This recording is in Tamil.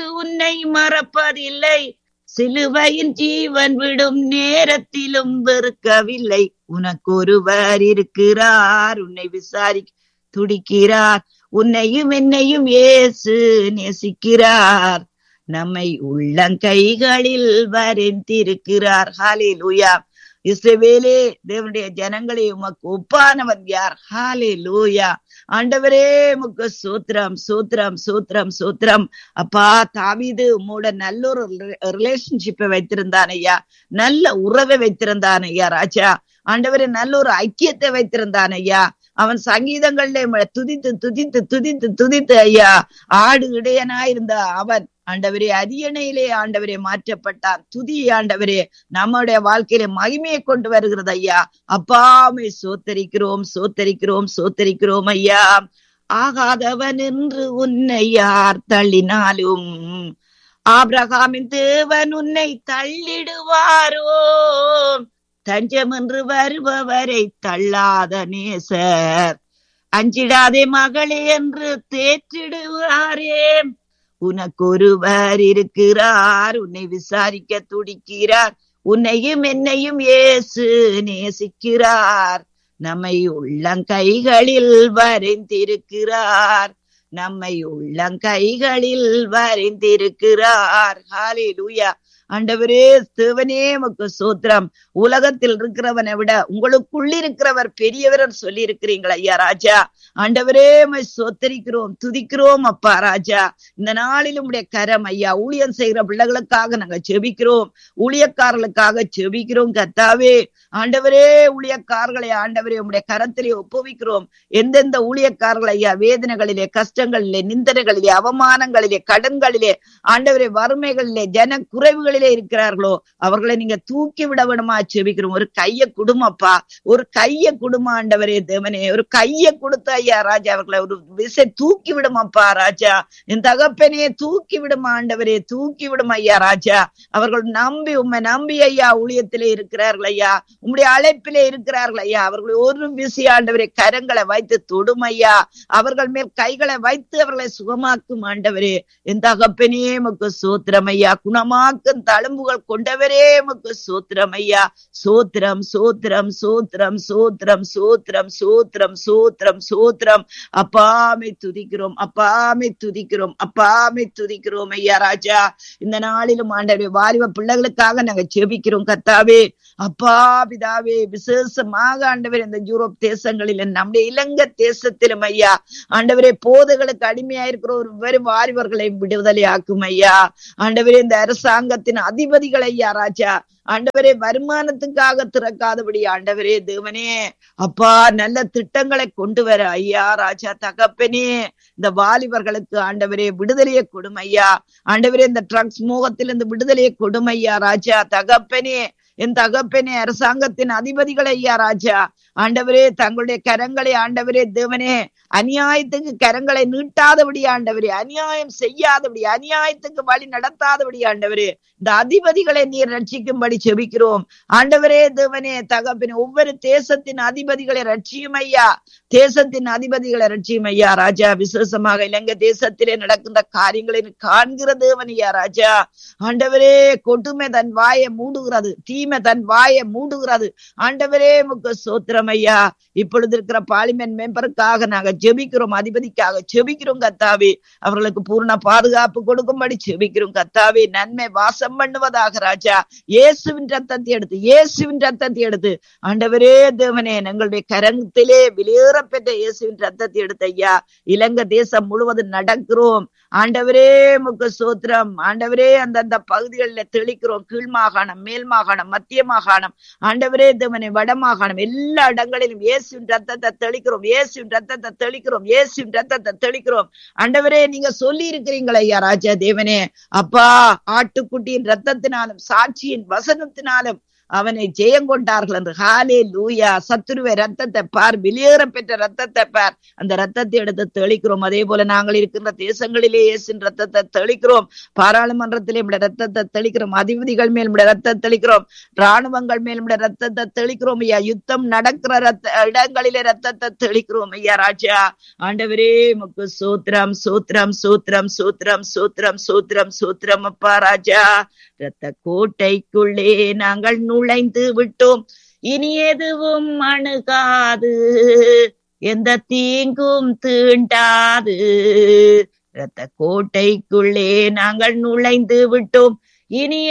இயேசு உன்னை மறப்பதில்லை சிலுவையின் ஜீவன் விடும் நேரத்திலும் வெறுக்கவில்லை உனக்கு ஒருவர் இருக்கிறார் உன்னை விசாரி துடிக்கிறார் உன்னையும் என்னையும் இயேசு நேசிக்கிறார் நம்மை உள்ளங்கைகளில் வரைந்திருக்கிறார் ஹalleluya இஸ்ரவேலே தேவனுடைய ஜனங்களே உமக்கு ஒப்பானவன் யார் ஹாலே லூயா ஆண்டவரே உமக்கு சூத்திரம் சூத்திரம் சூத்திரம் சூத்திரம் அப்பா தாவீது உம்மோட நல்ல ஒரு ரிலேஷன்ஷிப்பை வைத்திருந்தான் ஐயா நல்ல உறவை வைத்திருந்தான் ஐயா ராஜா ஆண்டவரே நல்ல ஒரு ஐக்கியத்தை வைத்திருந்தான் ஐயா அவன் சங்கீதங்கள்ல துதித்து துதித்து துதித்து துதித்து ஐயா ஆடு இடையனா இருந்த அவன் ஆண்டவரே அரியணையிலே ஆண்டவரே மாற்றப்பட்டான் துதி ஆண்டவரே நம்முடைய வாழ்க்கையில மகிமையை கொண்டு வருகிறது ஐயா அப்பாமை சோத்தரிக்கிறோம் சோத்தரிக்கிறோம் சோத்தரிக்கிறோம் ஐயா ஆகாதவன் என்று உன்னை யார் தள்ளினாலும் ஆபிரகாமின் தேவன் உன்னை தள்ளிடுவாரோ தஞ்சம் என்று வருபவரை தள்ளாத நேசர் அஞ்சிடாதே மகளே என்று தேற்றிடுவாரே உனக்கு ஒருவர் இருக்கிறார் உன்னை விசாரிக்க துடிக்கிறார் உன்னையும் என்னையும் இயேசு நேசிக்கிறார் நம்மை உள்ளங்கைகளில் வரைந்திருக்கிறார் நம்மை உள்ளங்கைகளில் வரைந்திருக்கிறார் ஹalleluya ஆண்டவரே தேவனே உமக்கு சோத்திரம் உலகத்தில் இருக்கிறவனை விட உங்களுக்குள் இருக்கிறவர் பெரியவர் சொல்லி இருக்கிறீங்களா ஐயா ராஜா ஆண்டவரே உம்மை சோத்தரிக்கிறோம் துதிக்கிறோம் அப்பா ராஜா இந்த நாளிலும் உடைய கரம் ஐயா ஊழியம் செய்கிற பிள்ளைகளுக்காக நாங்க செபிக்கிறோம் ஊழியக்காரர்களுக்காக செபிக்கிறோம் கத்தாவே ஆண்டவரே ஊழியக்காரர்களை ஆண்டவரே உம்முடைய கரத்திலே ஒப்புவிக்கிறோம் எந்தெந்த ஊழியக்காரர்கள் ஐயா வேதனைகளிலே கஷ்டங்களிலே நிந்தனைகளிலே அவமானங்களிலே கடன்களிலே ஆண்டவரே வறுமைகளிலே ஜன குறைவுகளிலே இருக்கிறார்களோ அவர்களை நீங்க தூக்கி விட வேணுமா செபிக்கிறோம் ஒரு கைய குடும்பப்பா ஒரு கைய குடும்ப ஆண்டவரே தேவனே ஒரு கைய கொடுத்த ஐயா ராஜா அவர்களை ஒரு விசை தூக்கி விடுமாப்பா ராஜா என் தகப்பனே தூக்கி விடுமா ஆண்டவரே தூக்கி விடும் ஐயா ராஜா அவர்கள் நம்பி உண்மை நம்பி ஐயா ஊழியத்திலே இருக்கிறார்கள் ஐயா உம்முடைய அழைப்பிலே இருக்கிறார்கள் ஐயா அவர்கள் ஒரு விசி ஆண்டவரே கரங்களை வைத்து தொடும் ஐயா அவர்கள் மேல் கைகளை வைத்து அவர்களை சுகமாக்கும் ஆண்டவரே என் தகப்பனே முக்கு சோத்திரம் ஐயா குணமாக்கும் தழும்புகள் கொண்டவரே முக்கு சோத்திரம் ஐயா சோத்திரம் சோத்திரம் சோத்திரம் சோத்திரம் சோத்திரம் சோத்திரம் சோத்திரம் சோத்திரம் அப்பாமை துதிக்கிறோம் அப்பாமை துதிக்கிறோம் அப்பாமை துதிக்கிறோம் ஐயா ராஜா இந்த நாளிலும் ஆண்டவரே வாலிப பிள்ளைகளுக்காக நாங்க செபிக்கிறோம் கத்தாவே அப்பா பிதாவே விசேஷமாக ஆண்டவர் இந்த யூரோப் தேசங்களில் நம்முடைய இலங்கை தேசத்திலும் ஐயா ஆண்டவரே போதைகளுக்கு அடிமையா இருக்கிற ஒரு வெறும் வாலிபர்களை விடுதலை ஆக்கும் ஐயா ஆண்டவரே இந்த அரசாங்கத்தின் அதிபதிகள் ஐயா ராஜா ஆண்டவரே வருமானத்துக்காக திறக்காதபடி ஆண்டவரே தேவனே அப்பா நல்ல திட்டங்களை கொண்டு வர ஐயா ராஜா தகப்பனே இந்த வாலிபர்களுக்கு ஆண்டவரே விடுதலையை கொடுமையா ஐயா ஆண்டவரே இந்த ட்ரக்ஸ் மோகத்திலிருந்து விடுதலையை கொடுமையா ராஜா தகப்பனே என் தகப்பனே அரசாங்கத்தின் அதிபதிகள் ஐயா ராஜா ஆண்டவரே தங்களுடைய கரங்களை ஆண்டவரே தேவனே அநியாயத்துக்கு கரங்களை நீட்டாதபடி ஆண்டவரே அநியாயம் செய்யாதபடி அநியாயத்துக்கு வழி நடத்தாதபடி ஆண்டவரே இந்த அதிபதிகளை நீர் ரட்சிக்கும்படி செபிக்கிறோம் ஆண்டவரே தேவனே தகப்பனே ஒவ்வொரு தேசத்தின் அதிபதிகளை ரட்சியும் ஐயா தேசத்தின் அதிபதிகளை ரட்சியும் ஐயா ராஜா விசேஷமாக இலங்கை தேசத்திலே நடக்கின்ற காரியங்களை காண்கிற தேவன் ஐயா ராஜா ஆண்டவரே கொடுமை தன் வாயை மூடுகிறது தீமை தன் வாயை மூடுகிறது ஆண்டவரே முக்க சோத்திரம் ஐயா இப்பொழுது இருக்கிற பார்லிமெண்ட் மெம்பருக்காக நாங்க ஜெபிக்கிறோம் அதிபதிக்காக ஜெபிக்கிறோம் கத்தாவே அவர்களுக்கு பூர்ண பாதுகாப்பு கொடுக்கும்படி ஜெபிக்கிறோம் கத்தாவே நன்மை வாசம் பண்ணுவதாக ராஜா இயேசுவின் ரத்தத்தை எடுத்து இயேசுவின் ரத்தத்தை எடுத்து ஆண்டவரே தேவனே எங்களுடைய கரங்கத்திலே வெளியேற பெற்ற இயேசுவின் ரத்தத்தை எடுத்து ஐயா இலங்கை தேசம் முழுவதும் நடக்கிறோம் ஆண்டவரே முக்க சோத்திரம் ஆண்டவரே அந்தந்த பகுதிகளில் தெளிக்கிறோம் கீழ் மாகாணம் மேல் மாகாணம் மத்திய மாகாணம் ஆண்டவரே தேவனை வட மாகாணம் எல்லா இடங்களிலும் இயேசுவின் ரத்தத்தை தெளிக்கிறோம் இயேசுவின் ரத்தத்தை தெளிக்கிறோம் இயேசுவின் ரத்தத்தை தெளிக்கிறோம் ஆண்டவரே நீங்க சொல்லி இருக்கிறீங்களா ஐயா ராஜா தேவனே அப்பா ஆட்டுக்குட்டியின் ரத்தத்தினாலும் சாட்சியின் வசனத்தினாலும் அவனை ஜெயம் கொண்டார்கள் என்று ஹாலே லூயா சத்துருவை ரத்தத்தை பார் வெளியேற பெற்ற ரத்தத்தை பார் அந்த ரத்தத்தை எடுத்து தெளிக்கிறோம் அதே போல நாங்கள் இருக்கின்ற தேசங்களிலே இயேசின் ரத்தத்தை தெளிக்கிறோம் பாராளுமன்றத்திலே நம்முடைய ரத்தத்தை தெளிக்கிறோம் அதிபதிகள் மேல் நம்முடைய ரத்தத்தை தெளிக்கிறோம் ராணுவங்கள் மேல் நம்முடைய ரத்தத்தை தெளிக்கிறோம் ஐயா யுத்தம் நடக்கிற ரத்த இடங்களிலே ரத்தத்தை தெளிக்கிறோம் ஐயா ராஜா ஆண்டவரே முக்கு சூத்திரம் சூத்திரம் சூத்திரம் சூத்திரம் சூத்திரம் சூத்திரம் சூத்திரம் அப்பா ராஜா ரத்த கோட்டைக்குள்ளே நாங்கள் நுழைந்து விட்டோம் இனி எதுவும் அணுகாது எந்த தீங்கும் தீண்டாது ரத்த கோட்டைக்குள்ளே நாங்கள் நுழைந்து விட்டோம் இனி